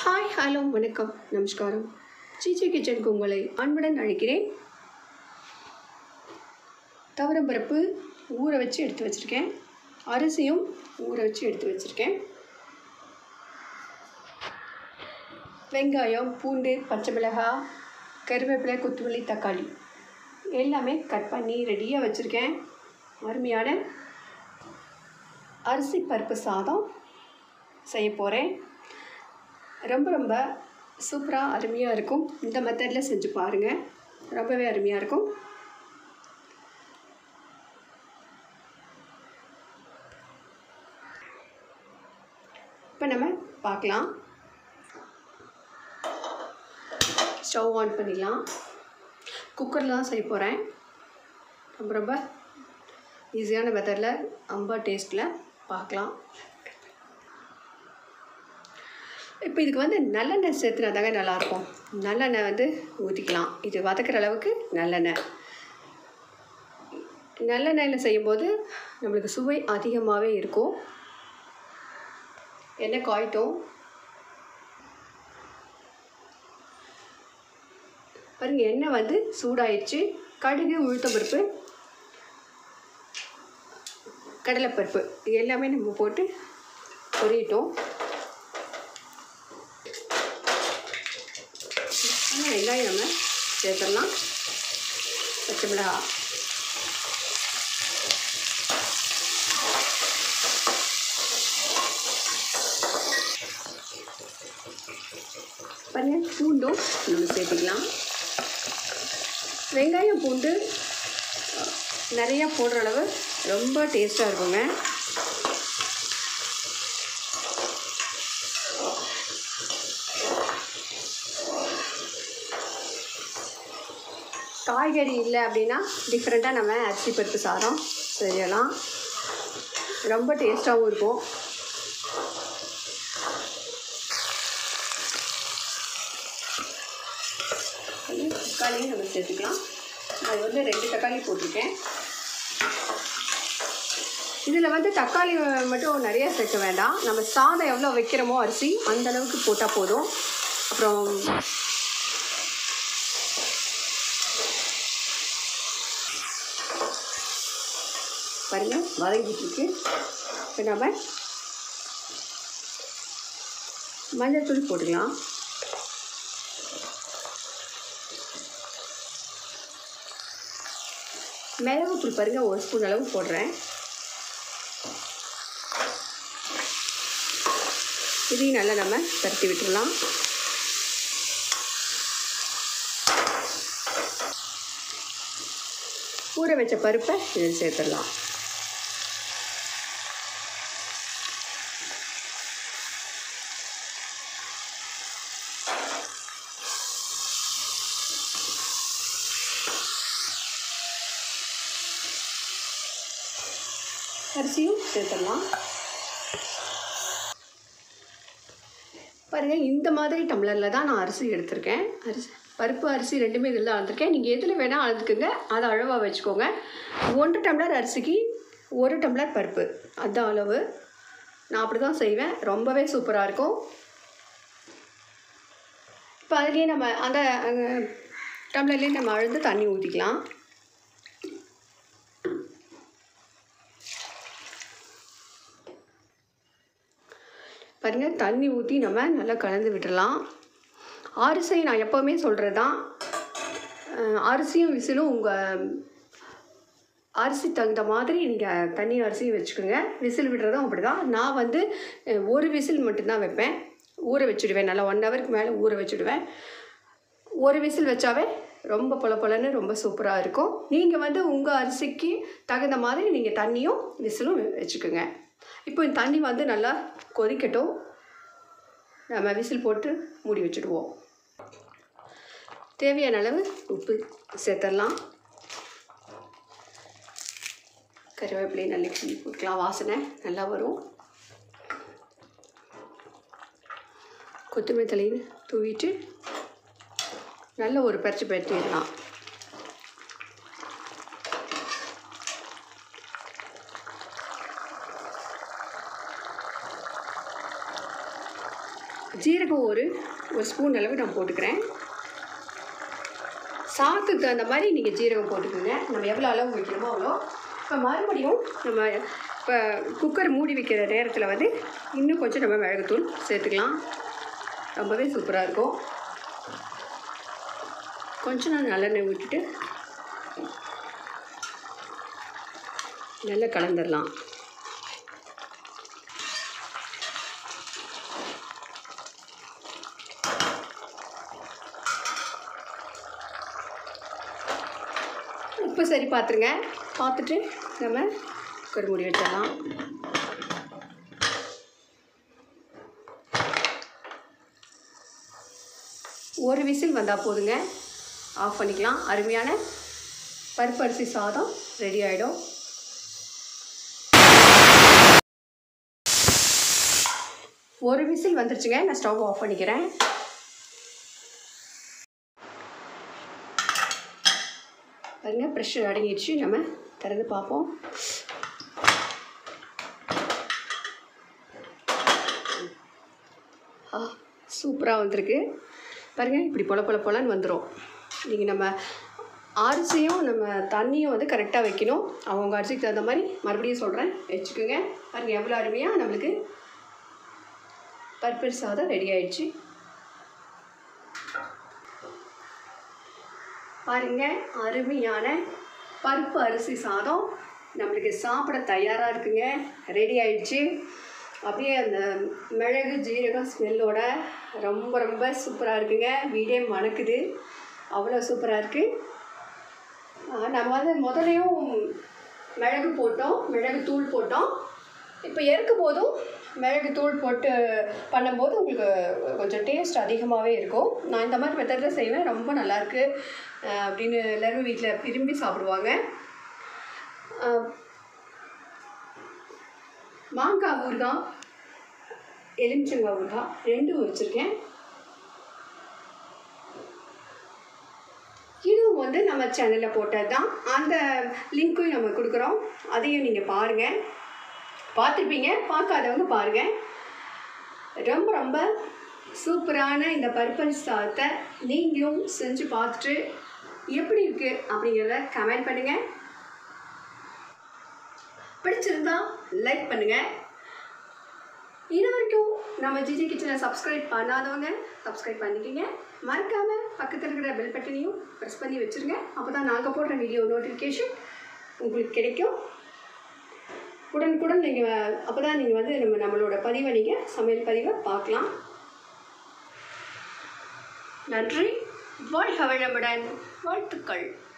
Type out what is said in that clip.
hi hello வணக்கம் நமஸ்காரம் சீச்சி கிச்சனுக்கு உங்களை அன்புடன் அழைக்கிறேன் துவரம்பருப்பு ஊற வச்சு எடுத்து வச்சுருக்கேன் அரிசியும் ஊற வச்சு எடுத்து வச்சுருக்கேன் வெங்காயம் பூண்டு பச்சை மிளகாய் கருவேப்பிலை கொத்தமல்லி தக்காளி எல்லாமே கட் பண்ணி ரெடியாக வச்சுருக்கேன் அருமையான அரிசி பருப்பு சாதம் செய்ய போகிறேன் ரொம்ப ரொம்ப சூப்பராக அருமையாக இருக்கும் இந்த மெத்தடில் செஞ்சு பாருங்கள் ரொம்பவே அருமையாக இருக்கும் இப்போ நம்ம பார்க்கலாம் ஸ்டவ் ஆன் பண்ணிடலாம் குக்கரில் தான் செய்ய போகிறேன் ரொம்ப ரொம்ப ஈஸியான மெத்தடில் ரொம்ப டேஸ்ட்டில் பார்க்கலாம் இப்போ இதுக்கு வந்து நல்லெண்ணெய் சேர்த்துனா தாங்க நல்லாயிருக்கும் நல்லெண்ணெய் வந்து ஊற்றிக்கலாம் இது வதக்கிற அளவுக்கு நல்லெண்ணெய் நல்லெண்ணெயில் செய்யும்போது நம்மளுக்கு சுவை அதிகமாகவே இருக்கும் எண்ணெய் காய்ட்டும் பாருங்கள் எண்ணெய் வந்து சூடாயிடுச்சு கடுகு உளுத்தம்பருப்பு கடலைப்பருப்பு இது எல்லாமே நம்ம போட்டு பொரியட்டும் ஆனால் வெங்காயம் நம்ம சேர்த்துடலாம் பச்சை மிளகா பாருங்க பூண்டும் நம்ம சேர்த்துக்கலாம் வெங்காயம் பூண்டு நிறையா போடுற அளவு ரொம்ப டேஸ்ட்டாக இருக்குங்க காய்கறி இல்லை அப்படின்னா டிஃப்ரெண்ட்டாக நம்ம அரிசி பருப்பு சாதம் செய்யலாம் ரொம்ப டேஸ்ட்டாகவும் இருக்கும் தக்காளியும் நம்ம சேர்த்துக்கலாம் அது வந்து ரெண்டு தக்காளி போட்டிருக்கேன் இதில் வந்து தக்காளி மட்டும் நிறைய சேர்க்க வேண்டாம் நம்ம சாதம் எவ்வளோ வைக்கிறோமோ அரிசி அந்த அளவுக்கு போட்டால் போதும் அப்புறம் பாருங்கள் வதங்கிட்டு இருக்கு இப்போ நம்ம மஞ்சள்தூள் போட்டுக்கலாம் மிளகுத்தூள் பாருங்கள் ஒரு ஸ்பூன் அளவு போடுறேன் இதையும் நல்லா நம்ம பரட்டி விட்டுடலாம் ஊற வச்ச பருப்பை இதில் சேர்த்துடலாம் அரிசியும் சேர்த்துடலாம் பாருங்கள் இந்த மாதிரி டம்ளரில் தான் நான் அரிசி எடுத்திருக்கேன் அரிசி பருப்பு அரிசி ரெண்டுமே இதில் தான் அளந்துருக்கேன் நீங்கள் எதில் வேணால் அளந்துக்குங்க அதை அளவாக வச்சுக்கோங்க ஒன்று டம்ளர் அரிசிக்கு ஒரு டம்ளர் பருப்பு அதுதான் அளவு நான் அப்படி தான் செய்வேன் ரொம்பவே சூப்பராக இருக்கும் இப்போ அதுலேயே நம்ம அந்த டம்ளர்லேயே நம்ம அழுந்து தண்ணி ஊற்றிக்கலாம் பாருங்கள் தண்ணி ஊற்றி நம்ம நல்லா கலந்து விட்டுடலாம் அரிசி நான் எப்போவுமே சொல்கிறது தான் அரிசியும் விசிலும் உங்கள் அரிசி தகுந்த மாதிரி நீங்கள் தண்ணி அரிசியும் வச்சுக்கோங்க விசில் விடுறதும் அப்படி தான் நான் வந்து ஒரு விசில் மட்டும்தான் வைப்பேன் ஊற வச்சுடுவேன் நல்லா ஒன் ஹவருக்கு மேலே ஊற வச்சுடுவேன் ஒரு விசில் வச்சாவே ரொம்ப பொல பொலன்னு ரொம்ப சூப்பராக இருக்கும் நீங்கள் வந்து உங்கள் அரிசிக்கு தகுந்த மாதிரி நீங்கள் தண்ணியும் விசிலும் வச்சுக்கோங்க இப்போ இந்த தண்ணி வந்து நல்லா கொதிக்கட்டும் நம்ம விசில் போட்டு மூடி வச்சுடுவோம் தேவையான அளவு உப்பு சேர்த்துடலாம் கருவேப்பிலையை நல்லி கிள்ளி போட்டுக்கலாம் வாசனை நல்லா வரும் கொத்தமல்லி தலையும் தூவிட்டு நல்ல ஒரு பறிச்சு பரட்டிடலாம் ஜீரகம் ஒரு ஒரு ஸ்பூன் அளவு நான் போட்டுக்கிறேன் சாத்துக்கு தகுந்த மாதிரி நீங்கள் ஜீரகம் போட்டுக்கோங்க நம்ம எவ்வளோ அளவு வைக்கிறோமோ அவ்வளோ இப்போ மறுபடியும் நம்ம இப்போ குக்கர் மூடி வைக்கிற நேரத்தில் வந்து இன்னும் கொஞ்சம் நம்ம மிளகுத்தூள் சேர்த்துக்கலாம் ரொம்பவே சூப்பராக இருக்கும் கொஞ்சம் நான் நல்லெண்ணெய் விட்டுட்டு நல்லா கலந்துடலாம் உப்பு சரி பார்த்துருங்க பார்த்துட்டு நம்ம குக்கர் மூடி வச்சிடலாம் ஒரு விசில் வந்தால் போதுங்க ஆஃப் பண்ணிக்கலாம் அருமையான பருப்பு அரிசி சாதம் ரெடி ஆகிடும் ஒரு விசில் வந்துருச்சுங்க நான் ஸ்டவ் ஆஃப் பண்ணிக்கிறேன் பாருங்க ப்ரெஷர் அடங்கிடுச்சு நம்ம திறந்து பார்ப்போம் ஆ சூப்பராக வந்திருக்கு பாருங்கள் இப்படி பொல பொல பொலன்னு வந்துடும் நீங்கள் நம்ம அரிசியும் நம்ம தண்ணியும் வந்து கரெக்டாக வைக்கணும் அவங்க அரிசிக்கு தகுந்த மாதிரி மறுபடியும் சொல்கிறேன் வச்சுக்கோங்க பாருங்கள் எவ்வளோ அருமையாக நம்மளுக்கு பருப்பு சாதம் ரெடி ஆயிடுச்சு பாருங்க அருமையான பருப்பு அரிசி சாதம் நம்மளுக்கு சாப்பிட தயாராக இருக்குங்க ரெடி ஆயிடுச்சு அப்படியே அந்த மிளகு ஜீரகம் ஸ்மெல்லோட ரொம்ப ரொம்ப சூப்பராக இருக்குங்க வீடே மணக்குது அவ்வளோ சூப்பராக இருக்குது நம்ம வந்து முதலையும் மிளகு போட்டோம் மிளகு தூள் போட்டோம் இப்போ இறக்கும் போதும் மிளகு தூள் போட்டு பண்ணும்போது உங்களுக்கு கொஞ்சம் டேஸ்ட் அதிகமாகவே இருக்கும் நான் இந்த மாதிரி மெத்தடில் செய்வேன் ரொம்ப நல்லாயிருக்கு அப்படின்னு எல்லோரும் வீட்டில் விரும்பி சாப்பிடுவாங்க அஹ், மாங்காய் ஊறுகாய் எலுமிச்சங்காய் ஊறுகாய் ரெண்டும் வச்சுருக்கேன் இதுவும் வந்து நம்ம சேனலில் போட்டது தான் அந்த லிங்க்கையும் நம்ம கொடுக்குறோம் அதையும் நீங்கள் பாருங்கள் பார்த்துருப்பீங்க பார்க்காதவங்க பாருங்கள் ரொம்ப ரொம்ப சூப்பரான இந்த பருப்பன் சாதத்தை நீங்களும் செஞ்சு பார்த்துட்டு எப்படி இருக்குது அப்படிங்கிறத கமெண்ட் பண்ணுங்கள் பிடிச்சிருந்தா லைக் பண்ணுங்கள் இது வரைக்கும் நம்ம ஜிஜி கிச்சனை சப்ஸ்கிரைப் பண்ணாதவங்க சப்ஸ்கிரைப் பண்ணிக்கங்க மறக்காமல் பக்கத்தில் இருக்கிற பெல் பட்டனையும் ப்ரெஸ் பண்ணி வச்சுருங்க அப்போ தான் நாங்கள் போடுற வீடியோ நோட்டிஃபிகேஷன் உங்களுக்கு கிடைக்கும் உடனுக்குடன் நீங்கள் அப்போ தான் நீங்கள் வந்து நம்ம நம்மளோட பதிவை நீங்கள் சமையல் பதிவை பார்க்கலாம் நன்றி வாழ்க வளமுடன் வாழ்த்துக்கள்